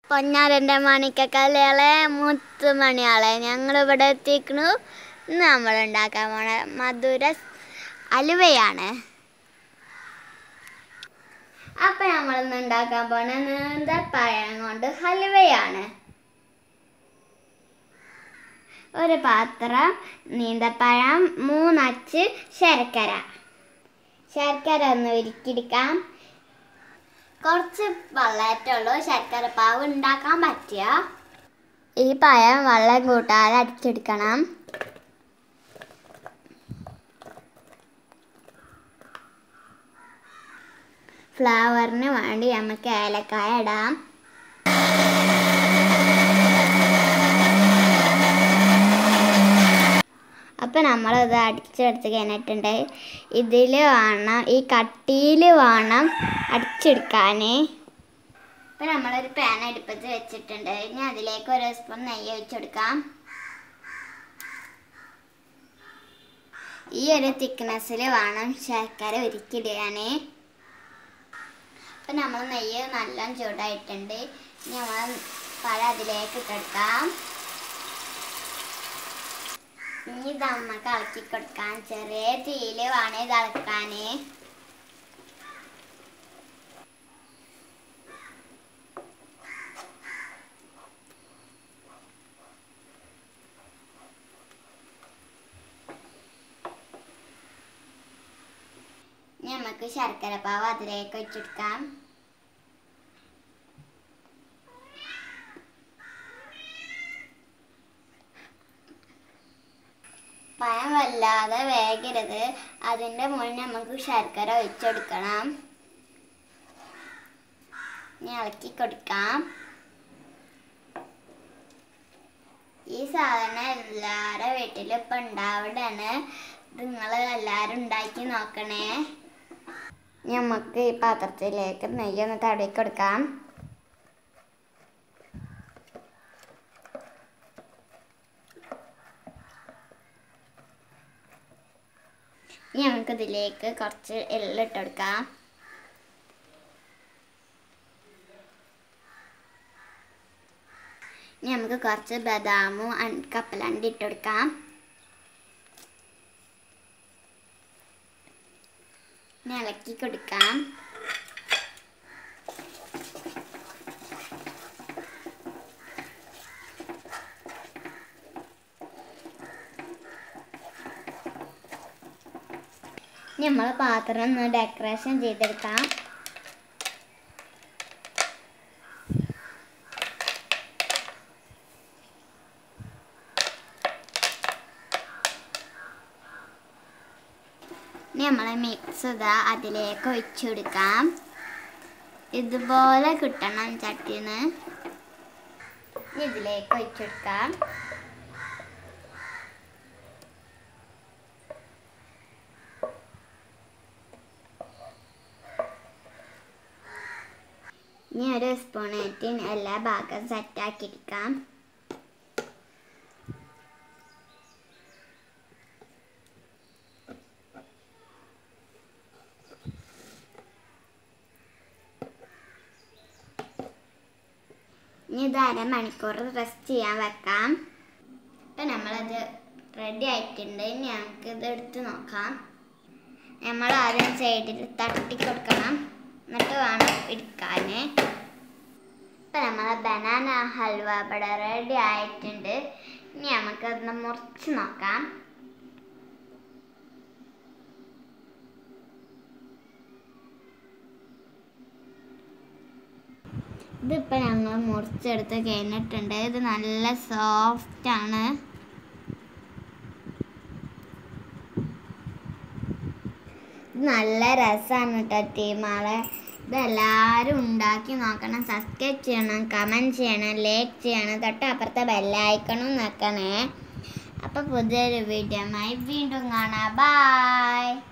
പൊന്നാരൻ്റെ മണിക്കക്കല്ലികളെ മുത്തുമണിയാളെ ഞങ്ങളിവിടെ എത്തിക്കണു ഇന്ന് നമ്മൾ ഉണ്ടാക്കാൻ പോണ മധുര അലുവയാണ് അപ്പം നമ്മളിന്ന് ഉണ്ടാക്കാൻ പോണ നീന്തപ്പഴം കൊണ്ട് ഹലുവയാണ് ഒരു പാത്രം നീന്തപ്പഴം മൂന്നച്ച് ശർക്കര ശർക്കര ഒന്ന് ഉരുക്കിയെടുക്കാം കുറച്ച് വെള്ളമായിട്ടുള്ളൂ ശർക്കര പാവ് ഉണ്ടാക്കാൻ പറ്റിയ ഈ പഴം വെള്ളം കൂട്ടാതെ അടിച്ചെടുക്കണം ഫ്ലവറിന് വേണ്ടി നമുക്ക് ഏലക്കായ ഇടാം അപ്പം നമ്മളിത് അടിച്ചെടുത്ത് കഴിഞ്ഞിട്ടുണ്ട് ഇതിൽ വേണം ഈ കട്ടിയിൽ വേണം അടിച്ചെടുക്കാൻ ഇപ്പം നമ്മളൊരു പാൻ അടുപ്പത്ത് വെച്ചിട്ടുണ്ട് ഇനി അതിലേക്ക് ഒരു സ്പൂൺ നെയ്യ് ഒഴിച്ചെടുക്കാം ഈ ഒരു തിക്നെസ്സിൽ വേണം ശർക്കര ഉരുക്കിയിടാൻ അപ്പം നമ്മൾ നെയ്യ് നല്ല ചൂടായിട്ടുണ്ട് ഇനി നമ്മൾ പഴം അതിലേക്ക് ഇട്ടെടുക്കാം ഇനി ഇത് അമ്മക്ക് ഇളക്കി കൊടുക്കാൻ ചെറിയ തീയില് വേണേ ഇത് ഇളക്കാന് ഇനി നമുക്ക് ശർക്കര പാവ് അതിലേക്ക് വെച്ചെടുക്കാം പഴം വല്ലാതെ വേഗരുത് അതിൻ്റെ മുന്നേ നമുക്ക് ശർക്കര ഒഴിച്ചെടുക്കണം ഇനി ഇളക്കി കൊടുക്കാം ഈ സാധനം എല്ലാവരുടെ വീട്ടിലും ഇപ്പം ഉണ്ടാവിടാണ് നിങ്ങൾ എല്ലാവരും ഉണ്ടാക്കി നോക്കണേ നമുക്ക് ഈ പാത്രത്തിലേക്ക് നെയ്യൊന്ന് തടവി കൊടുക്കാം ഇനി നമുക്ക് ഇതിലേക്ക് കുറച്ച് എള്ളിട്ട് കൊടുക്കാം ഇനി നമുക്ക് കുറച്ച് ബദാമും അൺ- കപ്പലണ്ടി ഇട്ട് കൊടുക്കാം ഇനി ഇളക്കി കൊടുക്കാം ഇനി നമ്മൾ പാത്രം ഒന്ന് ഡെക്കറേഷൻ ചെയ്തെടുക്കാം ഇനി നമ്മൾ മിക്സ് ഇതാ അതിലേക്ക് ഒഴിച്ചു കൊടുക്കാം ഇതുപോലെ കിട്ടണം ചട്ടിന്ന് ഇനി ഇതിലേക്ക് ഒഴിച്ചു കൊടുക്കാം ഇനി ഒരു സ്പൂണേറ്റ് എല്ലാ ഭാഗം സെറ്റാക്കിയെടുക്കാം ഇനി ഇത് അരമണിക്കൂർ റെസ്റ്റ് ചെയ്യാൻ വെക്കാം ഇപ്പം നമ്മളത് റെഡി ആയിട്ടുണ്ട് ഇനി നമുക്ക് ഇത് എടുത്ത് നോക്കാം നമ്മൾ ആദ്യം സൈഡിൽ തട്ടി കൊടുക്കണം എന്നിട്ട് വേണം എടുക്കാൻ ഇപ്പം നമ്മളെ ബനാന ഹൽവ ഇവിടെ റെഡി ആയിട്ടുണ്ട് ഇനി നമുക്കതൊന്ന് മുറിച്ച് നോക്കാം ഇതിപ്പോൾ ഞങ്ങൾ മുറിച്ചെടുത്ത് കഴിഞ്ഞിട്ടുണ്ട് ഇത് നല്ല സോഫ്റ്റ് ആണ് ഇത് നല്ല രസമാണ് കേട്ടോ ടീമാളെ ഇതെല്ലാവരും ഉണ്ടാക്കി നോക്കണം സബ്സ്ക്രൈബ് ചെയ്യണം കമൻറ്റ് ചെയ്യണം ലൈക്ക് ചെയ്യണം തൊട്ടപ്പുറത്തെ ബെല്ലൈക്കണും നിൽക്കണേ അപ്പോൾ പുതിയൊരു വീഡിയോ വീണ്ടും കാണാം ബായ്